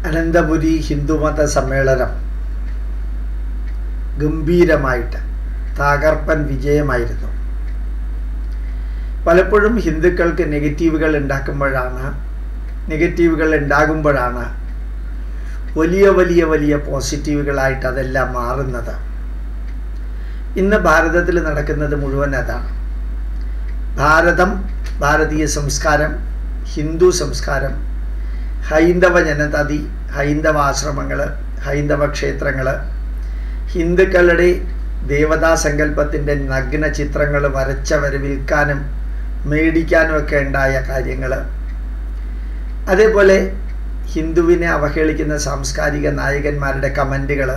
അനന്തപുരി ഹിന്ദുമത സമ്മേളനം ഗംഭീരമായിട്ട് തകർപ്പൻ വിജയമായിരുന്നു പലപ്പോഴും ഹിന്ദുക്കൾക്ക് നെഗറ്റീവുകൾ ഉണ്ടാക്കുമ്പോഴാണ് നെഗറ്റീവുകൾ ഉണ്ടാകുമ്പോഴാണ് വലിയ വലിയ വലിയ പോസിറ്റീവുകളായിട്ട് അതെല്ലാം മാറുന്നത് ഇന്ന് ഭാരതത്തിൽ നടക്കുന്നത് മുഴുവൻ അതാണ് ഭാരതം ഭാരതീയ സംസ്കാരം ഹിന്ദു സംസ്കാരം ഹൈന്ദവ ജനതതി ഹൈന്ദവ ആശ്രമങ്ങൾ ഹൈന്ദവ ക്ഷേത്രങ്ങൾ ഹിന്ദുക്കളുടെ ദേവതാ സങ്കല്പത്തിൻ്റെ നഗ്ന ചിത്രങ്ങൾ വരച്ചവർ വിൽക്കാനും മേടിക്കാനും ഒക്കെ ഉണ്ടായ കാര്യങ്ങൾ അതേപോലെ ഹിന്ദുവിനെ അവഹേളിക്കുന്ന സാംസ്കാരിക നായകന്മാരുടെ കമൻറ്റുകൾ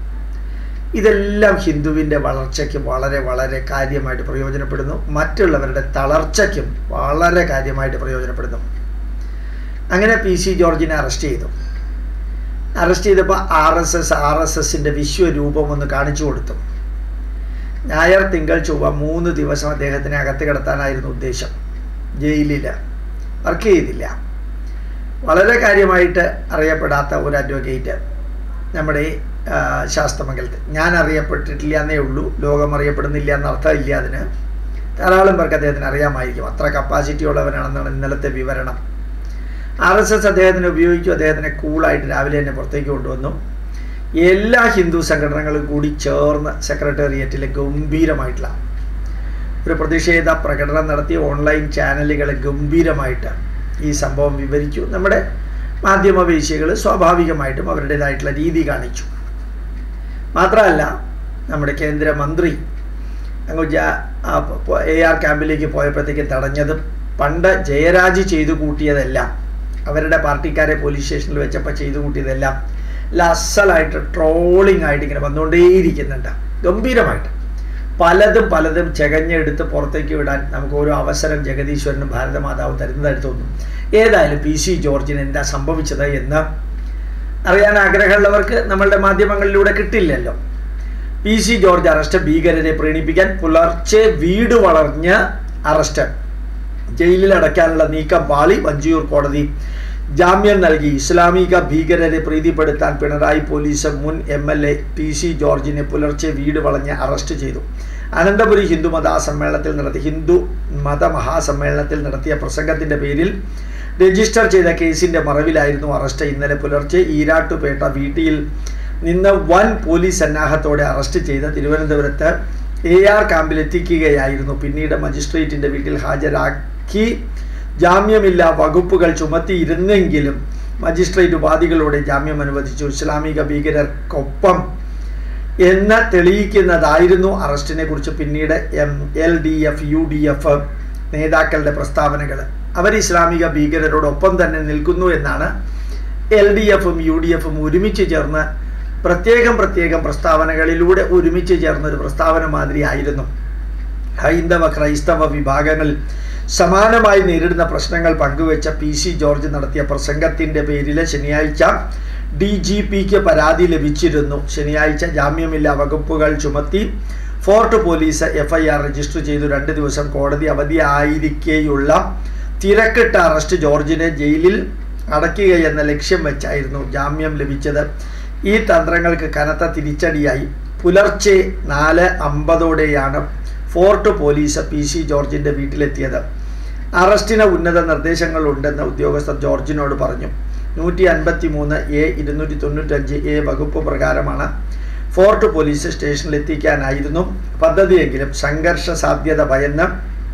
ഇതെല്ലാം ഹിന്ദുവിൻ്റെ വളർച്ചയ്ക്ക് വളരെ വളരെ കാര്യമായിട്ട് പ്രയോജനപ്പെടുന്നു മറ്റുള്ളവരുടെ തളർച്ചയ്ക്കും വളരെ കാര്യമായിട്ട് പ്രയോജനപ്പെടുന്നു അങ്ങനെ പി സി ജോർജിനെ അറസ്റ്റ് ചെയ്തു അറസ്റ്റ് ചെയ്തപ്പോൾ R S S R S എസിൻ്റെ വിശ്വരൂപം ഒന്ന് കാണിച്ചു കൊടുത്തു ഞായർ തിങ്കൾ ചൊവ്വ മൂന്ന് ദിവസം അദ്ദേഹത്തിനെ അകത്ത് കിടത്താനായിരുന്നു ഉദ്ദേശം ജയിലിൽ വർക്ക് ചെയ്തില്ല വളരെ കാര്യമായിട്ട് അറിയപ്പെടാത്ത ഒരു അഡ്വക്കേറ്റ് നമ്മുടെ ശാസ്ത്രമംഗലത്ത് ഞാൻ അറിയപ്പെട്ടിട്ടില്ല എന്നേ ഉള്ളൂ ലോകം അറിയപ്പെടുന്നില്ല എന്ന അർത്ഥമില്ല അതിന് ധാരാളം പേർക്ക് അദ്ദേഹത്തിന് അറിയാമായിരിക്കും അത്ര കപ്പാസിറ്റി ഉള്ളവനാണെന്നാണ് ഇന്നലത്തെ വിവരണം ആർ എസ് എസ് അദ്ദേഹത്തിനെ ഉപയോഗിച്ചു അദ്ദേഹത്തിനെ കൂളായിട്ട് രാവിലെ തന്നെ പുറത്തേക്ക് കൊണ്ടുവന്നു എല്ലാ ഹിന്ദു സംഘടനകളും കൂടി ചേർന്ന് സെക്രട്ടേറിയറ്റിൽ ഗംഭീരമായിട്ടുള്ള ഒരു പ്രതിഷേധ പ്രകടനം നടത്തി ഓൺലൈൻ ചാനലുകൾ ഗംഭീരമായിട്ട് ഈ സംഭവം വിവരിച്ചു നമ്മുടെ മാധ്യമവേശികൾ സ്വാഭാവികമായിട്ടും അവരുടേതായിട്ടുള്ള രീതി കാണിച്ചു മാത്രമല്ല നമ്മുടെ കേന്ദ്രമന്ത്രി അങ്ങ് എ ആർ ക്യാമ്പിലേക്ക് പോയപ്പോഴത്തേക്ക് തടഞ്ഞതും പണ്ട് ജയരാജ് ചെയ്തു കൂട്ടിയതെല്ലാം അവരുടെ പാർട്ടിക്കാരെ പോലീസ് സ്റ്റേഷനിൽ വെച്ചപ്പോൾ ചെയ്തു കൂട്ടിയതെല്ലാം ലസലായിട്ട് ട്രോളിംഗ് ആയിട്ട് ഇങ്ങനെ വന്നുകൊണ്ടേയിരിക്കുന്നുണ്ട് ഗംഭീരമായിട്ട് പലതും പലതും ചകഞ്ഞെടുത്ത് പുറത്തേക്ക് വിടാൻ നമുക്ക് ഓരോ അവസരം ജഗദീശ്വരനും ഭാരതമാതാവും തരുന്നതായിട്ട് തോന്നുന്നു ഏതായാലും പി സി ജോർജിന് എന്താ സംഭവിച്ചത് എന്ന് അറിയാൻ ആഗ്രഹമുള്ളവർക്ക് നമ്മളുടെ മാധ്യമങ്ങളിലൂടെ കിട്ടില്ലല്ലോ പി സി ജോർജ് അറസ്റ്റ് ഭീകരരെ പ്രീണിപ്പിക്കാൻ പുലർച്ചെ വീട് വളർഞ്ഞ് അറസ്റ്റ് ജയിലിൽ അടയ്ക്കാനുള്ള നീക്കം പാളി വഞ്ചിയൂർ കോടതി ജാമ്യം നൽകി ഇസ്ലാമിക ഭീകരരെ പ്രീതിപ്പെടുത്താൻ പിണറായി പോലീസ് മുൻ M L A P C ജോർജിനെ പുലർച്ചെ വീട് വളഞ്ഞ് അറസ്റ്റ് ചെയ്തു അനന്തപുരി ഹിന്ദു മതാസമ്മേളനത്തിൽ നടത്തിയ ഹിന്ദു മത മഹാസമ്മേളനത്തിൽ നടത്തിയ പ്രസംഗത്തിന്റെ പേരിൽ രജിസ്റ്റർ ചെയ്ത കേസിന്റെ മറവിലായിരുന്നു അറസ്റ്റ് ഇന്നലെ പുലർച്ചെ ഈരാട്ടുപേട്ട വീട്ടിൽ നിന്ന് വൻ പോലീസ് സന്നാഹത്തോടെ അറസ്റ്റ് ചെയ്ത തിരുവനന്തപുരത്ത് എ ആർ ക്യാമ്പിൽ എത്തിക്കുകയായിരുന്നു പിന്നീട് മജിസ്ട്രേറ്റിന്റെ വീട്ടിൽ ഹാജരാക്കി ജാമ്യമില്ലാ വകുപ്പുകൾ ചുമത്തിയിരുന്നെങ്കിലും മജിസ്ട്രേറ്റ് വാദികളോട് ജാമ്യം അനുവദിച്ചു ഇസ്ലാമിക ഭീകരർക്കൊപ്പം എന്ന് തെളിയിക്കുന്നതായിരുന്നു അറസ്റ്റിനെ കുറിച്ച് പിന്നീട് M L D F U D F നേതാക്കളുടെ പ്രസ്താവനകൾ അവർ ഇസ്ലാമിക ഭീകരരോടൊപ്പം തന്നെ നിൽക്കുന്നു എന്നാണ് എൽ ഡി എഫും യു ഡി എഫും ഒരുമിച്ച് ചേർന്ന് പ്രത്യേകം പ്രത്യേകം പ്രസ്താവനകളിലൂടെ ഒരുമിച്ച് ചേർന്ന ഒരു പ്രസ്താവന മാതിരിയായിരുന്നു ഹൈന്ദവ ക്രൈസ്തവ വിഭാഗങ്ങൾ സമാനമായി നേരിടുന്ന പ്രശ്നങ്ങൾ പങ്കുവെച്ച പി സി ജോർജ് നടത്തിയ പ്രസംഗത്തിന്റെ പേരിൽ ശനിയാഴ്ച ഡി ജി പിക്ക് പരാതി ലഭിച്ചിരുന്നു ശനിയാഴ്ച ജാമ്യമില്ലാ വകുപ്പുകൾ ചുമത്തി fort police F I R register ചെയ്തു രണ്ട് ദിവസം കോടതി അവധിയായിരിക്കെയുള്ള തിരക്കിട്ട അറസ്റ്റ് ജോർജിനെ ജയിലിൽ അടയ്ക്കുകയെന്ന ലക്ഷ്യം വെച്ചായിരുന്നു ജാമ്യം ലഭിച്ചത് ഈ തന്ത്രങ്ങൾക്ക് കനത്ത തിരിച്ചടിയായി പുലർച്ചെ നാല് അമ്പതോടെയാണ് ഫോർട്ട് പോലീസ് പി സി ജോർജിൻ്റെ വീട്ടിലെത്തിയത് അറസ്റ്റിന് ഉന്നത നിർദ്ദേശങ്ങളുണ്ടെന്ന് ഉദ്യോഗസ്ഥർ ജോർജിനോട് പറഞ്ഞു നൂറ്റി അൻപത്തി മൂന്ന് എ ഇരുന്നൂറ്റി തൊണ്ണൂറ്റഞ്ച് എ വകുപ്പ് പ്രകാരമാണ് ഫോർട്ട് പോലീസ് സ്റ്റേഷനിൽ എത്തിക്കാനായിരുന്നു പദ്ധതിയെങ്കിലും സംഘർഷ സാധ്യത ഭയന്ന്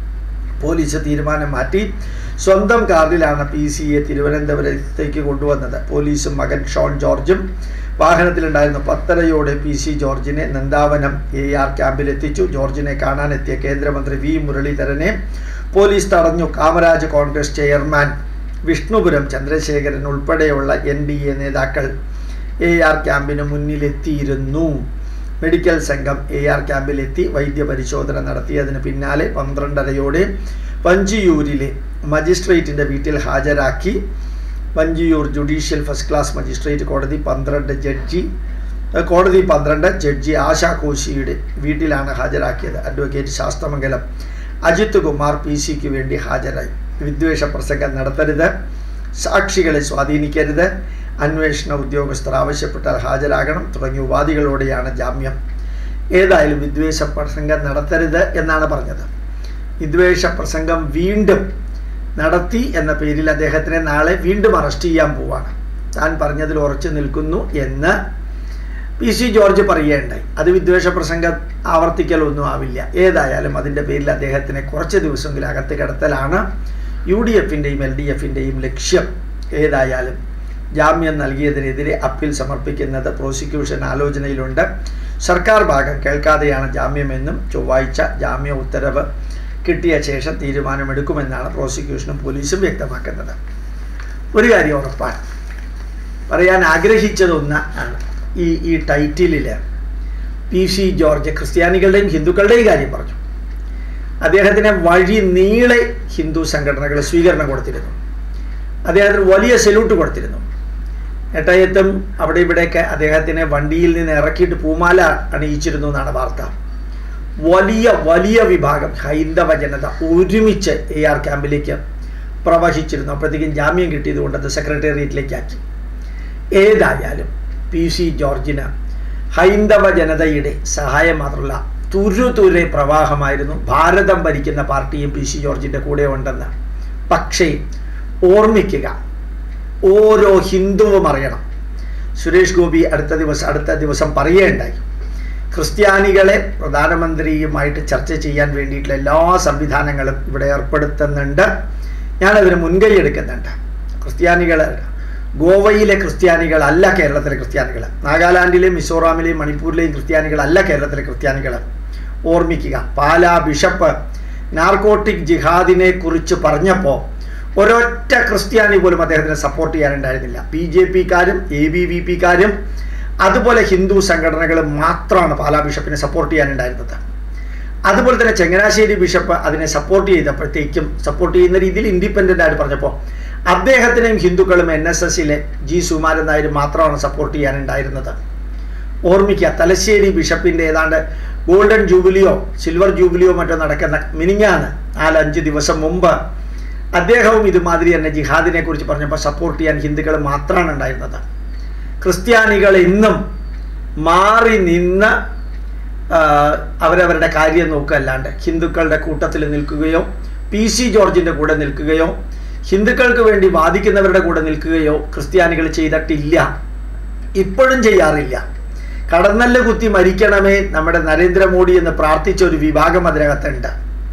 പോലീസ് തീരുമാനം മാറ്റി സ്വന്തം കാറിലാണ് പി സിയെ തിരുവനന്തപുരത്തേക്ക് കൊണ്ടുവന്നത് പോലീസും മകൻ ഷോൺ ജോർജും വാഹനത്തിലുണ്ടായിരുന്ന പത്തരയോടെ പി സി ജോർജിനെ നന്ദാവനം എ ആർ ക്യാമ്പിൽ എത്തിച്ചു ജോർജിനെ കാണാനെത്തിയ കേന്ദ്രമന്ത്രി വി മുരളീധരനെ പോലീസ് തടഞ്ഞു കാമരാജ് കോൺഗ്രസ് ചെയർമാൻ വിഷ്ണുപുരം ചന്ദ്രശേഖരൻ ഉൾപ്പെടെയുള്ള എൻ ഡി എ നേതാക്കൾ എ ആർ ക്യാമ്പിന് മുന്നിലെത്തിയിരുന്നു മെഡിക്കൽ സംഘം എ ആർ ക്യാമ്പിലെത്തി വൈദ്യപരിശോധന നടത്തിയതിന് പിന്നാലെ പന്ത്രണ്ടരയോടെ വഞ്ചിയൂരിലെ മജിസ്ട്രേറ്റിൻ്റെ വീട്ടിൽ ഹാജരാക്കി Vanchiyoor judicial first class magistrate കോടതി പന്ത്രണ്ട് ജഡ്ജി കോടതി പന്ത്രണ്ട് ജഡ്ജി ആശാ കോശിയുടെ വീട്ടിലാണ് ഹാജരാക്കിയത് അഡ്വക്കേറ്റ് ശാസ്ത്രമംഗലം അജിത് കുമാർ പി സിക്ക് വേണ്ടി ഹാജരായി വിദ്വേഷ പ്രസംഗം നടത്തരുത് സാക്ഷികളെ സ്വാധീനിക്കരുത് അന്വേഷണ ഉദ്യോഗസ്ഥർ ആവശ്യപ്പെട്ടാൽ ഹാജരാകണം തുടങ്ങിയ ഉപാധികളോടെയാണ് ജാമ്യം ഏതായാലും വിദ്വേഷ പ്രസംഗം നടത്തരുത് എന്നാണ് പറഞ്ഞത് വിദ്വേഷ പ്രസംഗം വീണ്ടും നടത്തി എന്ന പേരിൽ അദ്ദേഹത്തിനെ നാളെ വീണ്ടും അറസ്റ്റ് ചെയ്യാൻ പോവാണ് താൻ പറഞ്ഞതിൽ ഉറച്ചു നിൽക്കുന്നു എന്ന് പി സി ജോർജ് പറയുകയുണ്ടായി അത് വിദ്വേഷ പ്രസംഗം ആവർത്തിക്കലൊന്നും ആവില്ല ഏതായാലും അതിൻ്റെ പേരിൽ അദ്ദേഹത്തിനെ കുറച്ച് ദിവസമെങ്കിലും അകത്ത് കിടത്തലാണ് യു ഡി എഫിൻ്റെയും എൽ ഡി എഫിൻ്റെയും ലക്ഷ്യം ഏതായാലും ജാമ്യം നൽകിയതിനെതിരെ അപ്പീൽ സമർപ്പിക്കുന്നത് പ്രോസിക്യൂഷൻ ആലോചനയിലുണ്ട് സർക്കാർ ഭാഗം കേൾക്കാതെയാണ് ജാമ്യമെന്നും ചൊവ്വാഴ്ച ജാമ്യ ഉത്തരവ് കിട്ടിയ ശേഷം തീരുമാനമെടുക്കുമെന്നാണ് പ്രോസിക്യൂഷനും പോലീസും വ്യക്തമാക്കുന്നത് ഒരു കാര്യം ഉറപ്പാണ് പറയാൻ ആഗ്രഹിച്ചതൊന്ന് ആണ് ഈ ഈ ടൈറ്റിലിൽ പി സി ജോർജ് ക്രിസ്ത്യാനികളുടെയും ഹിന്ദുക്കളുടെയും കാര്യം പറഞ്ഞു അദ്ദേഹത്തിന് വഴി നീളെ ഹിന്ദു സംഘടനകൾ സ്വീകരണം കൊടുത്തിരുന്നു അദ്ദേഹത്തിന് വലിയ സല്യൂട്ട് കൊടുത്തിരുന്നു നെട്ടയത്തും അവിടെ ഇവിടെയൊക്കെ അദ്ദേഹത്തിനെ വണ്ടിയിൽ നിന്ന് ഇറക്കിയിട്ട് പൂമാല അണിയിച്ചിരുന്നു എന്നാണ് വാർത്ത വലിയ വലിയ വിഭാഗം ഹൈന്ദവ ജനത ഒരുമിച്ച് എ ആർ ക്യാമ്പിലേക്ക് പ്രവഹിച്ചിരുന്നു അപ്പോഴത്തേക്കും ജാമ്യം കിട്ടിയത് കൊണ്ട് അത് സെക്രട്ടേറിയറ്റിലേക്കാക്കി ഏതായാലും പി സി ജോർജിന് ഹൈന്ദവ ജനതയുടെ സഹായം മാത്രമല്ല തുരുതുരെ പ്രവാഹമായിരുന്നു ഭാരതം ഭരിക്കുന്ന പാർട്ടിയും പി സി ജോർജിൻ്റെ കൂടെ ഉണ്ടെന്ന് പക്ഷേ ഓർമ്മിക്കുക ഓരോ ഹിന്ദുവും അറിയണം സുരേഷ് ഗോപി അടുത്ത ദിവസം അടുത്ത ദിവസം പറയുകയുണ്ടായി ക്രിസ്ത്യാനികളെ പ്രധാനമന്ത്രിയുമായിട്ട് ചർച്ച ചെയ്യാൻ വേണ്ടിയിട്ടുള്ള എല്ലാ സംവിധാനങ്ങളും ഇവിടെ ഏർപ്പെടുത്തുന്നുണ്ട് ഞാനതിന് മുൻകൈ എടുക്കുന്നുണ്ട് ക്രിസ്ത്യാനികൾ ഗോവയിലെ ക്രിസ്ത്യാനികളല്ല കേരളത്തിലെ ക്രിസ്ത്യാനികൾ നാഗാലാൻഡിലെയും മിസോറാമിലെയും മണിപ്പൂരിലെയും ക്രിസ്ത്യാനികളല്ല കേരളത്തിലെ ക്രിസ്ത്യാനികൾ ഓർമ്മിക്കുക പാലാ ബിഷപ്പ് നാർക്കോട്ടിക് ജിഹാദിനെ കുറിച്ച് പറഞ്ഞപ്പോൾ ഒരൊറ്റ ക്രിസ്ത്യാനി പോലും അദ്ദേഹത്തിന് സപ്പോർട്ട് ചെയ്യാനുണ്ടായിരുന്നില്ല ബി ജെ പിക്കാരും എ ബി വി പിക്കാരും അതുപോലെ ഹിന്ദു സംഘടനകൾ മാത്രമാണ് പാലാ ബിഷപ്പിനെ സപ്പോർട്ട് ചെയ്യാനുണ്ടായിരുന്നത് അതുപോലെ തന്നെ ചങ്ങനാശ്ശേരി ബിഷപ്പ് അതിനെ സപ്പോർട്ട് ചെയ്തപ്പോഴത്തേക്കും സപ്പോർട്ട് ചെയ്യുന്ന രീതിയിൽ ഇൻഡിപെൻഡൻ്റ് ആയിട്ട് പറഞ്ഞപ്പോൾ അദ്ദേഹത്തിനെയും ഹിന്ദുക്കളും എൻ എസ് എസിലെ ജി സുമാരൻ നായർ മാത്രമാണ് സപ്പോർട്ട് ചെയ്യാനുണ്ടായിരുന്നത് ഓർമ്മിക്കുക തലശ്ശേരി ബിഷപ്പിൻ്റെ ഏതാണ്ട് ഗോൾഡൻ ജൂബിലിയോ സിൽവർ ജൂബിലിയോ മറ്റോ നടക്കുന്ന മിനിങ്ങാന്ന് നാലഞ്ച് ദിവസം മുമ്പ് അദ്ദേഹവും ഇതുമാതിരി തന്നെ ജിഹാദിനെ കുറിച്ച് പറഞ്ഞപ്പോൾ സപ്പോർട്ട് ചെയ്യാൻ ഹിന്ദുക്കൾ മാത്രമാണ് ഉണ്ടായിരുന്നത് ക്രിസ്ത്യാനികൾ ഇന്നും മാറി നിന്ന് അവരവരുടെ കാര്യം നോക്കുകയല്ലാണ്ട് ഹിന്ദുക്കളുടെ കൂട്ടത്തിൽ നിൽക്കുകയോ പി സി ജോർജിൻ്റെ കൂടെ നിൽക്കുകയോ ഹിന്ദുക്കൾക്ക് വേണ്ടി വാദിക്കുന്നവരുടെ കൂടെ നിൽക്കുകയോ ക്രിസ്ത്യാനികൾ ചെയ്തിട്ടില്ല ഇപ്പോഴും ചെയ്യാറില്ല കടന്നല്ല് കുത്തി മരിക്കണമേ നമ്മുടെ നരേന്ദ്രമോദി എന്ന് പ്രാർത്ഥിച്ച ഒരു വിഭാഗം അതിനകത്തുണ്ട്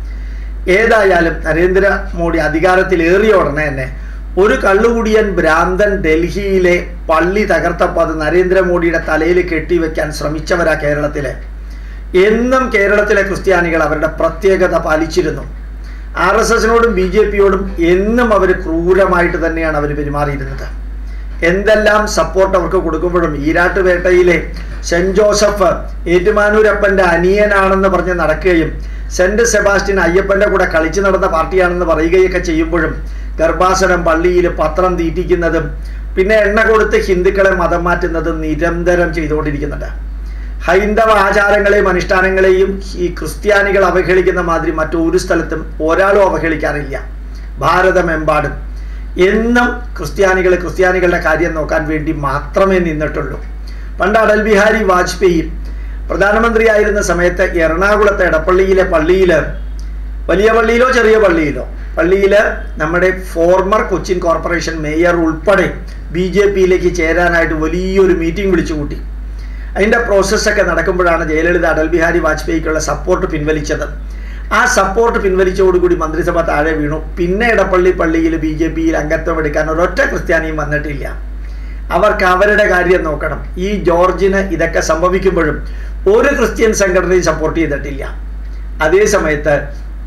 ഏതായാലും നരേന്ദ്രമോദി അധികാരത്തിൽ ഉടനെ തന്നെ ഒരു കള്ളുകുടിയൻ ഭ്രാന്തൻ ഡൽഹിയിലെ പള്ളി തകർത്തപ്പോൾ അത് നരേന്ദ്രമോദിയുടെ തലയിൽ കെട്ടിവെക്കാൻ ശ്രമിച്ചവരാ കേരളത്തിലെ എന്നും കേരളത്തിലെ ക്രിസ്ത്യാനികൾ അവരുടെ പ്രത്യേകത പാലിച്ചിരുന്നു ആർ എസ് എസിനോടും ബി ജെ പിയോടും എന്നും അവർ ക്രൂരമായിട്ട് തന്നെയാണ് അവർ പെരുമാറിയിരുന്നത് എന്തെല്ലാം സപ്പോർട്ട് അവർക്ക് കൊടുക്കുമ്പോഴും ഈരാട്ടുപേട്ടയിലെ സെന്റ് ജോസഫ് ഏറ്റുമാനൂരപ്പന്റെ അനിയനാണെന്ന് പറഞ്ഞ് നടക്കുകയും സെന്റ് സെബാസ്റ്റ്യൻ അയ്യപ്പന്റെ കൂടെ കളിച്ചു നടന്ന പാർട്ടിയാണെന്ന് പറയുകയൊക്കെ ചെയ്യുമ്പോഴും ഗർഭാസനം പള്ളിയിൽ പത്രം തീറ്റിക്കുന്നതും പിന്നെ എണ്ണ കൊടുത്ത് ഹിന്ദുക്കളെ മതം മാറ്റുന്നതും നിരന്തരം ചെയ്തുകൊണ്ടിരിക്കുന്നുണ്ട് ഹൈന്ദവ ആചാരങ്ങളെയും അനുഷ്ഠാനങ്ങളെയും ഈ ക്രിസ്ത്യാനികൾ അവഹേളിക്കുന്ന മാതിരി മറ്റൊരു സ്ഥലത്തും ഒരാളും അവഹേളിക്കാറില്ല ഭാരതമെമ്പാടും എന്നും ക്രിസ്ത്യാനികൾ ക്രിസ്ത്യാനികളുടെ കാര്യം നോക്കാൻ വേണ്ടി മാത്രമേ നിന്നിട്ടുള്ളൂ പണ്ട് അടൽ ബിഹാരി വാജ്പേയി പ്രധാനമന്ത്രിയായിരുന്ന സമയത്ത് എറണാകുളത്തെ എടപ്പള്ളിയിലെ പള്ളിയിൽ വലിയ പള്ളിയിലോ ചെറിയ പള്ളിയിലോ പള്ളിയിൽ നമ്മുടെ ഫോർമർ കൊച്ചിൻ കോർപ്പറേഷൻ മേയർ ഉൾപ്പെടെ ബി ജെ പിയിലേക്ക് ചേരാനായിട്ട് വലിയൊരു മീറ്റിംഗ് വിളിച്ചു കൂട്ടി അതിൻ്റെ പ്രോസസ്സൊക്കെ നടക്കുമ്പോഴാണ് ജയലളിത അടൽ ബിഹാരി വാജ്പേയിക്കുള്ള സപ്പോർട്ട് പിൻവലിച്ചത് ആ സപ്പോർട്ട് പിൻവലിച്ചതോടുകൂടി മന്ത്രിസഭ താഴെ വീണു പിന്നെ ഇടപ്പള്ളി പള്ളിയിൽ ബി ജെ പിയിൽ അംഗത്വം എടുക്കാൻ ഒരൊറ്റ ക്രിസ്ത്യാനിയും വന്നിട്ടില്ല അവർക്ക് അവരുടെ കാര്യം നോക്കണം ഈ ജോർജിന് ഇതൊക്കെ സംഭവിക്കുമ്പോഴും ഒരു ക്രിസ്ത്യൻ സംഘടനയും സപ്പോർട്ട് ചെയ്തിട്ടില്ല അതേ സമയത്ത്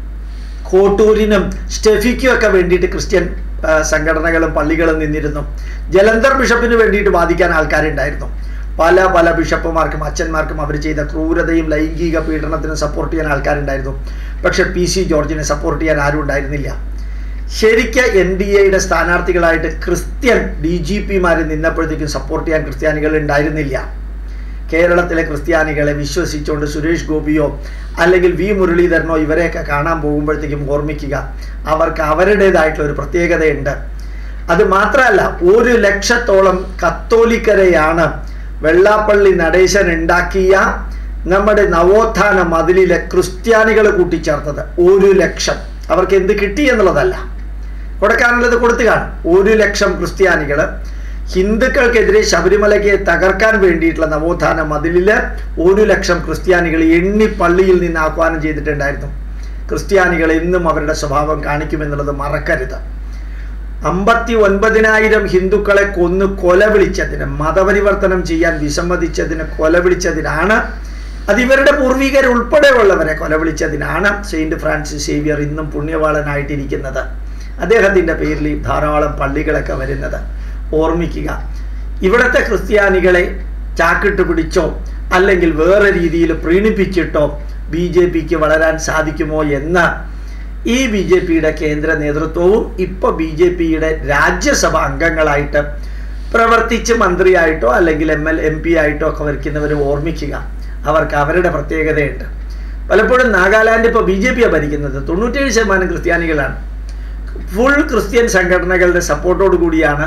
കോട്ടൂരിനും സ്റ്റെഫിക്കും ഒക്കെ വേണ്ടിയിട്ട് ക്രിസ്ത്യൻ സംഘടനകളും പള്ളികളും നിന്നിരുന്നു ജലന്ധർ ബിഷപ്പിന് വേണ്ടിയിട്ട് വാദിക്കാൻ ആൾക്കാരുണ്ടായിരുന്നു പല പല ബിഷപ്പുമാർക്കും അച്ഛന്മാർക്കും അവർ ചെയ്ത ക്രൂരതയും ലൈംഗിക പീഡനത്തിനും സപ്പോർട്ട് ചെയ്യാൻ ആൾക്കാരുണ്ടായിരുന്നു പക്ഷെ പി സി ജോർജിനെ സപ്പോർട്ട് ചെയ്യാൻ ആരും ഉണ്ടായിരുന്നില്ല ശരിക്ക് എൻ ഡി എയുടെ സ്ഥാനാർത്ഥികളായിട്ട് ക്രിസ്ത്യൻ ഡി ജി പിമാർ നിന്നപ്പോഴത്തേക്കും സപ്പോർട്ട് ചെയ്യാൻ ക്രിസ്ത്യാനികൾ ഉണ്ടായിരുന്നില്ല കേരളത്തിലെ ക്രിസ്ത്യാനികളെ വിശ്വസിച്ചുകൊണ്ട് സുരേഷ് ഗോപിയോ അല്ലെങ്കിൽ വി മുരളീധരനോ ഇവരെയൊക്കെ കാണാൻ പോകുമ്പോഴത്തേക്കും ഓർമ്മിക്കുക അവർക്ക് അവരുടേതായിട്ടുള്ള ഒരു പ്രത്യേകതയുണ്ട് അത് മാത്രമല്ല ഒരു ലക്ഷത്തോളം കത്തോലിക്കരെയാണ് വെള്ളാപ്പള്ളി നടേശൻ ഉണ്ടാക്കിയ നമ്മുടെ നവോത്ഥാന മതിലിലെ ക്രിസ്ത്യാനികൾ കൂട്ടിച്ചേർത്തത് ഒരു ലക്ഷം അവർക്ക് എന്ത് കിട്ടി എന്നുള്ളതല്ല കൊടുക്കാനുള്ളത് കൊടുത്തു കാണും ഒരു ലക്ഷം ക്രിസ്ത്യാനികൾ ഹിന്ദുക്കൾക്കെതിരെ ശബരിമലയ്ക്ക് തകർക്കാൻ വേണ്ടിയിട്ടുള്ള നവോത്ഥാന മതിലില് ഒരു ലക്ഷം ക്രിസ്ത്യാനികൾ എണ്ണി പള്ളിയിൽ നിന്ന് ആഹ്വാനം ചെയ്തിട്ടുണ്ടായിരുന്നു ക്രിസ്ത്യാനികൾ എന്നും അവരുടെ സ്വഭാവം കാണിക്കുമെന്നുള്ളത് മറക്കരുത് അമ്പത്തി ഒൻപതിനായിരം ഹിന്ദുക്കളെ കൊന്ന് കൊല വിളിച്ചതിന് മതപരിവർത്തനം ചെയ്യാൻ വിസമ്മതിച്ചതിന് കൊല വിളിച്ചതിനാണ് അത് ഇവരുടെ പൂർവികർ ഉൾപ്പെടെയുള്ളവരെ കൊല വിളിച്ചതിനാണ് സെയിന്റ് ഫ്രാൻസിസ് സേവിയർ ഇന്നും പുണ്യവാളനായിട്ടിരിക്കുന്നത് അദ്ദേഹത്തിൻ്റെ പേരിൽ ധാരാളം പള്ളികളൊക്കെ വരുന്നത് ഓർമ്മിക്കുക ഇവിടുത്തെ ക്രിസ്ത്യാനികളെ ചാക്കിട്ട് പിടിച്ചോ അല്ലെങ്കിൽ വേറെ രീതിയിൽ പ്രീണിപ്പിച്ചിട്ടോ ബി ജെ പിക്ക് വളരാൻ സാധിക്കുമോ എന്ന് ഈ ബി ജെ പിയുടെ കേന്ദ്ര നേതൃത്വവും ഇപ്പോൾ ബി ജെ പിയുടെ രാജ്യസഭ അംഗങ്ങളായിട്ട് പ്രവർത്തിച്ച് മന്ത്രിയായിട്ടോ അല്ലെങ്കിൽ എം എൽ എം പി ആയിട്ടോ ഒക്കെ വരയ്ക്കുന്നവർ ഓർമ്മിക്കുക അവർക്ക് അവരുടെ പ്രത്യേകതയുണ്ട് പലപ്പോഴും നാഗാലാൻഡ് ഇപ്പോൾ ബി ജെ പിയാണ് ഭരിക്കുന്നത് തൊണ്ണൂറ്റേഴ് ശതമാനം ക്രിസ്ത്യാനികളാണ് ഫുൾ ക്രിസ്ത്യൻ സംഘടനകളുടെ സപ്പോർട്ടോടു കൂടിയാണ്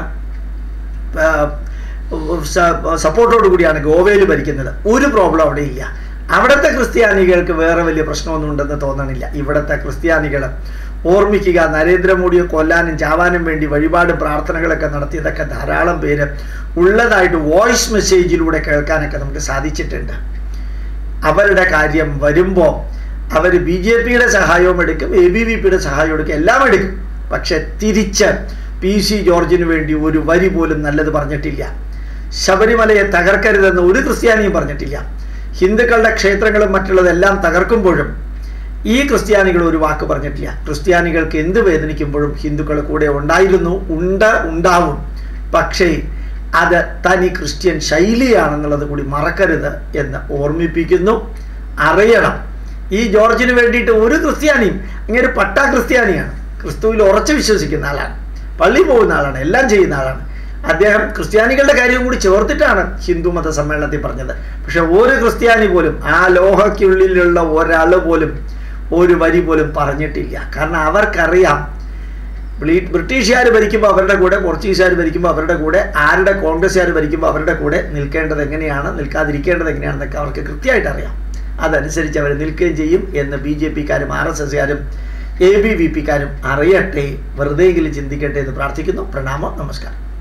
സപ്പോർട്ടോടു കൂടിയാണ് ഗോവയിൽ ഭരിക്കുന്നത് ഒരു പ്രോബ്ലം അവിടെ ഇല്ല അവിടുത്തെ ക്രിസ്ത്യാനികൾക്ക് വേറെ വലിയ പ്രശ്നമൊന്നും ഉണ്ടെന്ന് തോന്നണില്ല ഇവിടുത്തെ ക്രിസ്ത്യാനികൾ ഓർമ്മിക്കുക നരേന്ദ്രമോദിയെ കൊല്ലാനും ചാവാനും വേണ്ടി വഴിപാട് പ്രാർത്ഥനകളൊക്കെ നടത്തിയതൊക്കെ ധാരാളം പേര് ഉള്ളതായിട്ട് വോയിസ് മെസ്സേജിലൂടെ കേൾക്കാനൊക്കെ നമുക്ക് സാധിച്ചിട്ടുണ്ട് അവരുടെ കാര്യം വരുമ്പോൾ അവർ ബി ജെ പിയുടെ സഹായവും എടുക്കും എ ബി വി പിയുടെ സഹായവും എടുക്കും എല്ലാം എടുക്കും പക്ഷെ തിരിച്ച് പി സി ജോർജിന് വേണ്ടി ഒരു വരി പോലും നല്ലത് പറഞ്ഞിട്ടില്ല ശബരിമലയെ തകർക്കരുതെന്ന് ഒരു ക്രിസ്ത്യാനിയും പറഞ്ഞിട്ടില്ല ഹിന്ദുക്കളുടെ ക്ഷേത്രങ്ങളും മറ്റുള്ളതെല്ലാം തകർക്കുമ്പോഴും ഈ ക്രിസ്ത്യാനികൾ ഒരു വാക്ക് പറഞ്ഞിട്ടില്ല ക്രിസ്ത്യാനികൾക്ക് എന്ത് വേദനിക്കുമ്പോഴും ഹിന്ദുക്കൾ കൂടെ ഉണ്ടായിരുന്നു ഉണ്ട് ഉണ്ടാവും പക്ഷേ അത് തനി ക്രിസ്ത്യൻ ശൈലിയാണെന്നുള്ളത് കൂടി മറക്കരുത് എന്ന് ഓർമ്മിപ്പിക്കുന്നു അറിയണം ഈ ജോർജിന് വേണ്ടിയിട്ട് ഒരു ക്രിസ്ത്യാനിയും ഇങ്ങനെ പട്ടാ ക്രിസ്ത്യാനിയാണ് ക്രിസ്തുവിൽ ഉറച്ചു വിശ്വസിക്കുന്ന ആളാണ് പള്ളി പോകുന്ന ആളാണ് എല്ലാം ചെയ്യുന്ന ആളാണ് അദ്ദേഹം ക്രിസ്ത്യാനികളുടെ കാര്യവും കൂടി ചേർത്തിട്ടാണ് ഹിന്ദു മത സമ്മേളനത്തിൽ പറഞ്ഞത് പക്ഷെ ഒരു ക്രിസ്ത്യാനി പോലും ആ ലോഹയ്ക്കുള്ളിലുള്ള ഒരാൾ പോലും ഒരു വരി പോലും പറഞ്ഞിട്ടില്ല കാരണം അവർക്കറിയാം ബ്രിട്ടീഷുകാർ ഭരിക്കുമ്പോൾ അവരുടെ കൂടെ പോർച്ചുഗീസുകാർ ഭരിക്കുമ്പോൾ അവരുടെ കൂടെ ആരുടെ കോൺഗ്രസ്സുകാർ ഭരിക്കുമ്പോൾ അവരുടെ കൂടെ നിൽക്കേണ്ടത് എങ്ങനെയാണ് നിൽക്കാതിരിക്കേണ്ടത് എങ്ങനെയാണെന്നൊക്കെ അവർക്ക് കൃത്യമായിട്ട് അറിയാം അതനുസരിച്ച് അവർ നിൽക്കുകയും ചെയ്യും എന്ന് ബി ജെ പിക്കാരും ആർ എസ് എസ്സുകാരും എ ബി വി പിക്കാരും അറിയട്ടെ വെറുതെയെങ്കിലും ചിന്തിക്കട്ടെ എന്ന് പ്രാർത്ഥിക്കുന്നു പ്രണാമം നമസ്കാരം